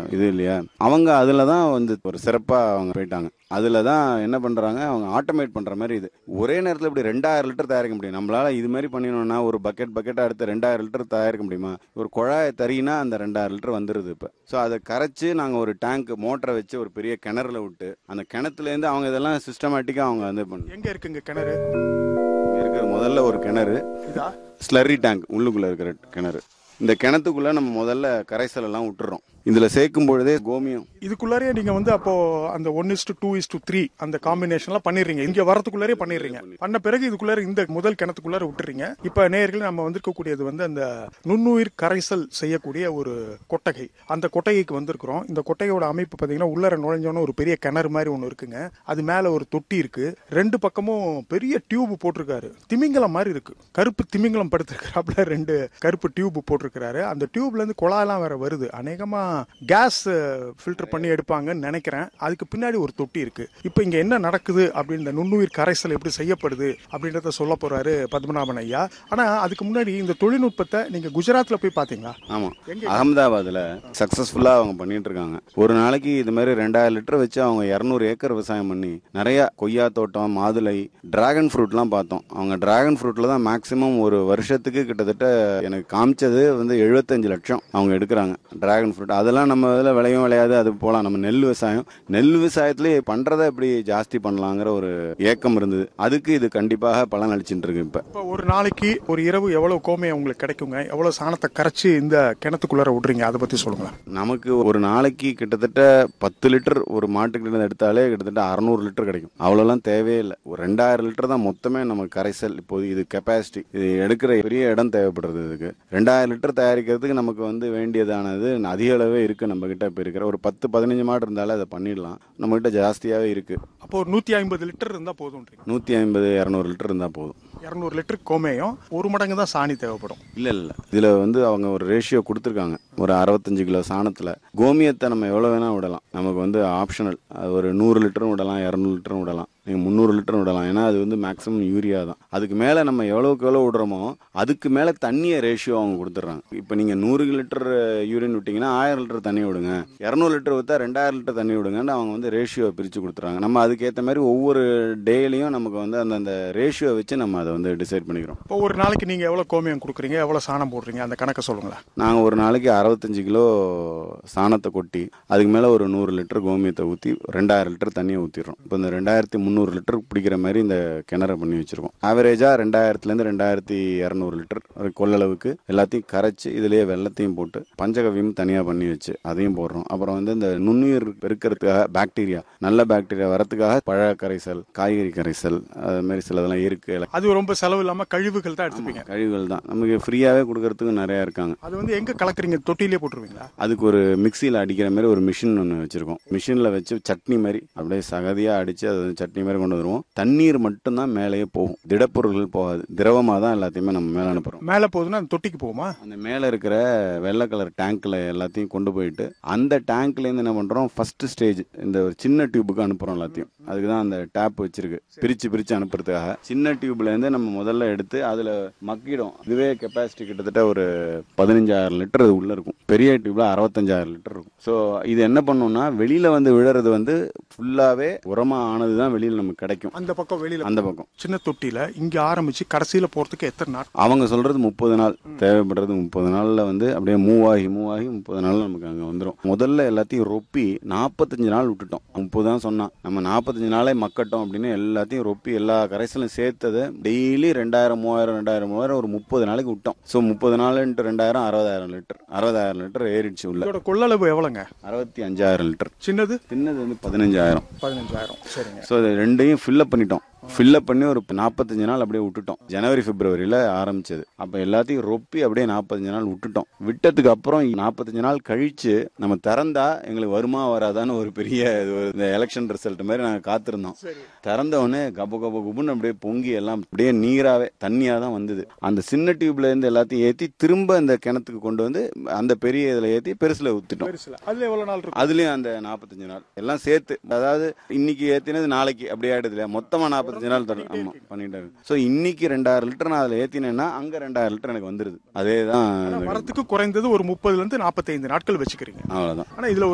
இது இல்லையா அவங்க அதில் தான் வந்து ஒரு சிறப்பாக அவங்க போயிட்டாங்க அதில் தான் என்ன பண்ணுறாங்க அவங்க ஆட்டோமேட் பண்ணுற மாதிரி இது ஒரே நேரத்தில் இப்படி ரெண்டாயிரம் லிட்டர் தயாரிக்க முடியும் நம்மளால இது மாதிரி பண்ணினோம்னா ஒரு பக்கெட் பக்கெட்டாக எடுத்து ரெண்டாயிரம் லிட்டர் தயாரிக்க முடியுமா ஒரு குழாயை தறினா அந்த ரெண்டாயிரம் லிட்டர் வந்துடுது இப்போ ஸோ அதை கரைச்சி நாங்கள் ஒரு டேங்க் மோட்டரை வச்சு ஒரு பெரிய கிணறுல விட்டு அந்த கிணத்துலேருந்து அவங்க இதெல்லாம் சிஸ்டமேட்டிக்காக அவங்க வந்து பண்ணு எங்க இருக்குங்க கிணறு இருக்கிற முதல்ல ஒரு கிணறு இதா ஸ்லர்ரி டேங்க் உள்ளுக்குள்ளே இருக்கிற கிணறு இந்த கிணத்துக்குள்ளே நம்ம முதல்ல கரைசல் எல்லாம் விட்டுறோம் இதில் சேர்க்கும் பொழுதே கோமியம் இதுக்குள்ளாரே நீங்க வந்து அப்போ அந்த one is to two is to three அந்த காம்பினேஷன்லாம் பண்ணிடுறீங்க இங்க வரதுக்குள்ளாரே பண்ணிடுறீங்க பண்ண பிறகு இதுக்குள்ளார இந்த முதல் கிணத்துக்குள்ளார விட்டுறீங்க இப்ப நேயர்கள் நம்ம வந்திருக்கக்கூடியது வந்து அந்த நுண்ணுயிர் கரைசல் செய்யக்கூடிய ஒரு கொட்டகை அந்த கொட்டகைக்கு வந்திருக்கிறோம் இந்த கொட்டகையோட அமைப்பு பாத்தீங்கன்னா உள்ளார நுழைஞ்சோன்னு ஒரு பெரிய கிணறு மாதிரி ஒன்று இருக்குங்க அது மேல ஒரு தொட்டி இருக்கு ரெண்டு பக்கமும் பெரிய டியூப் போட்டிருக்காரு திமிங்கலம் மாதிரி இருக்கு கருப்பு திமிங்கலம் படுத்திருக்கிறாப்புல ரெண்டு கருப்பு டியூப் போட்டிருக்கிறாரு அந்த டியூப்ல இருந்து குழாயெல்லாம் வேற வருது அநேகமா கேஸ் ஃபில்டர் பண்ணி எடுப்பாங்கன்னு நினைக்கிறேன் அதுக்கு பின்னாடி ஒரு தொட்டி இருக்கு இப்போ இங்க என்ன நடக்குது அப்படின்னு இந்த நுண்ணுயிர் கரைசல் எப்படி செய்யப்படுது அப்படின்றத சொல்ல போறாரு பத்மநாபன் ஐயா ஆனா அதுக்கு முன்னாடி இந்த தொழில்நுட்பத்தை நீங்க குஜராத்ல போய் பாத்தீங்களா ஆமாம் எங்க? அகமதாபாத்தில் சக்ஸஸ்ஃபுல்லாக அவங்க பண்ணிட்டு இருக்காங்க ஒரு நாளைக்கு இது மாதிரி ரெண்டாயிரம் லிட்டர் வச்சு அவங்க இரநூறு ஏக்கர் விவசாயம் பண்ணி நிறைய கொய்யா தோட்டம் மாதுளை டிராகன் ஃப்ரூட்லாம் பார்த்தோம் அவங்க டிராகன் ஃப்ரூட்டில் தான் மேக்ஸிமம் ஒரு வருஷத்துக்கு கிட்டத்தட்ட எனக்கு காமிச்சது வந்து எழுபத்தஞ்சு லட்சம் அவங்க எடுக்கிறாங்க டிராகன் ஃப்ரூட் அதெல்லாம் நம்ம இதில் விளையும் விளையாது அது போகலாம் நம்ம நெல் விவசாயம் நெல் விவசாயத்திலேயே பண்ணுறதை எப்படி ஜாஸ்தி பண்ணலாங்கிற ஒரு ஏக்கம் இருந்தது அதுக்கு இது கண்டிப்பாக பலன் அளிச்சுட்டு இருக்கு இப்போ இப்போ ஒரு நாளைக்கு ஒரு இரவு எவ்வளவு கோமையை உங்களுக்கு கிடைக்குங்க எவ்வளவு சாணத்தை கரைச்சு இந்த கிணத்துக்குள்ளார விடுறீங்க அதை பத்தி சொல்லுங்களேன் நமக்கு ஒரு நாளைக்கு கிட்டத்தட்ட பத்து லிட்டர் ஒரு மாட்டுக்கிட்ட இருந்து எடுத்தாலே கிட்டத்தட்ட அறநூறு லிட்டர் கிடைக்கும் அவ்வளோலாம் தேவையே இல்லை ஒரு ரெண்டாயிரம் லிட்டர் தான் மொத்தமே நமக்கு கரைசல் இப்போது இது கெப்பாசிட்டி இது எடுக்கிற பெரிய இடம் தேவைப்படுறது இதுக்கு ரெண்டாயிரம் லிட்டர் தயாரிக்கிறதுக்கு நமக்கு வந்து வேண்டியதானது அதிக அளவே இருக்கு நம்ம கிட்ட இப்போ இருக்கிற ஒரு பத்து பதினஞ்சு மாடு இருந்தாலே அதை பண்ணிடலாம் நம்ம கிட்ட ஜாஸ்தியாகவே இருக்கு அப்போ ஒரு நூத்தி ஐம்பது லிட்டர் இருந்தா போதும்ன்றீங்க நூற்றி ஐம்பது இரநூறு லிட்டர் இருந்தால் போதும் இரநூறு லிட்டர் கோமேயம் ஒரு மடங்கு தான் சாணி தேவைப்படும் இல்ல இல்ல இதுல வந்து அவங்க ஒரு ரேஷியோ கொடுத்துருக்காங்க ஒரு அறுபத்தஞ்சு கிலோ சாணத்துல கோமியத்தை நம்ம எவ்வளவு வேணா விடலாம் நமக்கு வந்து ஆப்ஷனல் அது ஒரு நூறு லிட்டரும் விடலாம் இரநூறு லிட்டரும் விடலாம் நீங்க முந்நூறு லிட்டரும் விடலாம் ஏன்னா அது வந்து மேக்ஸிமம் யூரியா தான் அதுக்கு மேல நம்ம எவ்வளவுக்கு எவ்வளவு விடுறோமோ அதுக்கு மேல தண்ணிய ரேஷியோ அவங்க கொடுத்துட்றாங்க இப்போ நீங்க நூறு லிட்டர் யூரின் விட்டீங்கன்னா ஆயிரம் லிட்டர் தண்ணி விடுங்க இரநூறு லிட்டர் வித்தா ரெண்டாயிரம் லிட்டர் தண்ணி விடுங்கன்னு அவங்க வந்து ரேஷியோ பிரிச்சு கொடுத்துறாங்க நம்ம அதுக்கேற்ற மாதிரி ஒவ்வொரு டேலையும் நமக்கு வந்து அந்தந்த ரேஷியோ வச்சு நம்ம அதை வந்து டிசைட் பண்ணிக்கிறோம் இப்போ ஒரு நாளைக்கு நீங்க எவ்வளவு கோமியம் கொடுக்குறீங்க எவ்வளவு சாணம் போடுறீங்க அந்த கணக்கை சொல்லுங்களேன் நாங்கள் ஒரு நாளைக்கு அறுபத்தஞ்சு கிலோ சாணத்தை கொட்டி அதுக்கு மேலே ஒரு நூறு லிட்டர் கோமியத்தை ஊற்றி ரெண்டாயிரம் லிட்டர் தண்ணியை ஊற்றிடுறோம் இப்போ இந்த ரெண்டாயிரத்தி முந்நூறு லிட்டர் பிடிக்கிற மாதிரி இந்த கிணறை பண்ணி வச்சிருக்கோம் ஆவரேஜாக ரெண்டாயிரத்துலேருந்து ரெண்டாயிரத்தி இரநூறு லிட்டர் ஒரு கொள்ளளவுக்கு எல்லாத்தையும் கரைச்சி இதுலேயே வெள்ளத்தையும் போட்டு பஞ்சகவியம் தனியாக பண்ணி வச்சு அதையும் போடுறோம் அப்புறம் வந்து இந்த நுண்ணுயிர் பெருக்கிறதுக்காக பாக்டீரியா நல்ல பாக்டீரியா வரத்துக்காக பழ கரைசல் காய்கறி கரைசல் அது மாதிரி சிலதெல்லாம் இருக்கு அது ரொம்ப செலவு இல்லாம கழிவுகள் தான் எடுத்துப்பீங்க கழிவுகள் தான் நமக்கு ஃப்ரீயாகவே கொடுக்கறதுக்கு நிறையா இருக்காங்க அது வந்து எங்க கலக்குறீங்க தொட்டிலே போட்டுருவீங்களா அதுக்கு ஒரு மிக்சியில் அடிக்கிற மாதிரி ஒரு மிஷின் ஒன்று வச்சிருக்கோம் மிஷினில் வச்சு சட்னி மாதிரி அப்படியே சகதியாக அடித்து அதை வந்து சட்னி மாதிரி கொண்டு வருவோம் தண்ணீர் மட்டும்தான் மேலேயே போகும் திடப்பொருள்கள் போகாது திரவமாக தான் எல்லாத்தையுமே நம்ம மேலே அனுப்புகிறோம் மேல போகுதுன்னா அந்த தொட்டிக்கு போகுமா அந்த மேலே இருக்கிற வெள்ளை கலர் டேங்க்கில் எல்லாத்தையும் கொண்டு போயிட்டு அந்த டேங்க்லேருந்து என்ன பண்ணுறோம் ஃபர்ஸ்ட் ஸ்டேஜ் இந்த ஒரு சின்ன டியூபுக்கு அனுப்புகிறோம் எல்லாத்தையும் அதுக்கு தான் அந்த டேப் வச்சிருக்கு பிரித்து பிரித்து அனுப்புறதுக்காக சின்ன டியூப்லேருந்து நம்ம முதல்ல எடுத்து அதில் மக்கிடும் இதுவே கெப்பாசிட்டி கிட்டத்தட்ட ஒரு பதினஞ்சாயிரம் லிட்டர் அது உள்ளே இருக்கும் பெரிய டியூப்ல அறுபத்தஞ்சாயிரம் லிட்டர் இருக்கும் ஸோ இது என்ன பண்ணும்னா வெளியில் வந்து விழுறது வந்து ஃபுல்லாகவே உரமாக ஆனது தான் வெளியில் நமக்கு கிடைக்கும் அந்த பக்கம் வெளியில அந்த பக்கம் சின்ன தொட்டில இங்க ஆரம்பிச்சு கடைசியில போறதுக்கு எத்தனை நாள் அவங்க சொல்றது முப்பது நாள் தேவைப்படுறது முப்பது நாள்ல வந்து அப்படியே மூவ் ஆகி மூவ் ஆகி முப்பது நாள்ல நமக்கு அங்க வந்துடும் முதல்ல எல்லாத்தையும் ரொப்பி நாற்பத்தஞ்சு நாள் விட்டுட்டோம் முப்பது தான் சொன்னான் நம்ம நாற்பத்தஞ்சு நாளே மக்கட்டும் அப்படின்னு எல்லாத்தையும் ரொப்பி எல்லா கரைசலும் சேர்த்தது டெய்லி ரெண்டாயிரம் மூவாயிரம் ரெண்டாயிரம் மூவாயிரம் ஒரு முப்பது நாளைக்கு விட்டோம் ஸோ முப்பது நாள் இன்ட்டு ரெண்டாயிரம் அறுபதாயிரம் லிட்டர் அறுபதாயிரம் லிட்டர் ஏறிடுச்சு உள்ள இதோட கொள்ளளவு எவ்வளவுங்க அறுபத்தி அஞ்சாயிரம் லிட்டர் சின்னது சின்னது வந்து பதினஞ்சாயிரம் பதினஞ்சாயிரம் சரிங்க ஸோ இது ரெண்டையும் ஃபில்லப் பண்ணிட்டோம் ஃபில்லப் பண்ணி ஒரு நாற்பத்தஞ்சு நாள் அப்படியே விட்டுட்டோம் ஜனவரி பிப்ரவரியில் ஆரம்பிச்சது அப்போ எல்லாத்தையும் ரொப்பி அப்படியே நாற்பத்தஞ்சு நாள் விட்டுட்டோம் விட்டதுக்கு அப்புறம் நாற்பத்தஞ்சு நாள் கழிச்சு நம்ம திறந்தா எங்களுக்கு வருமா வராதான்னு ஒரு பெரிய இது ஒரு இந்த எலெக்ஷன் ரிசல்ட் மாதிரி நாங்கள் காத்திருந்தோம் திறந்த உடனே கப கப குபுன்னு அப்படியே பொங்கி எல்லாம் அப்படியே நீராவே தண்ணியாக தான் வந்தது அந்த சின்ன டியூப்ல இருந்து எல்லாத்தையும் ஏற்றி திரும்ப இந்த கிணத்துக்கு கொண்டு வந்து அந்த பெரிய இதில் ஏற்றி பெருசில் ஊற்றிட்டோம் பெருசுல அதுல எவ்வளவு நாள் இருக்கும் அதுலயும் அந்த நாற்பத்தஞ்சு நாள் எல்லாம் சேர்த்து அதாவது இன்னைக்கு ஏத்தினது நாளைக்கு அப்படி ஆயிடுது இல்லையா மொத்தமா நாற்பத்தஞ்சு நாள் தரும் ஆமா பண்ணிட்டு ஸோ இன்னைக்கு ரெண்டாயிரம் லிட்டர் நான் அதுல ஏத்தினேன்னா அங்க ரெண்டாயிரம் லிட்டர் எனக்கு வந்துருது அதே தான் வரத்துக்கு குறைந்தது ஒரு முப்பதுல இருந்து நாற்பத்தைந்து நாட்கள் வச்சுக்கிறீங்க அவ்வளவுதான் ஆனா இதுல ஒரு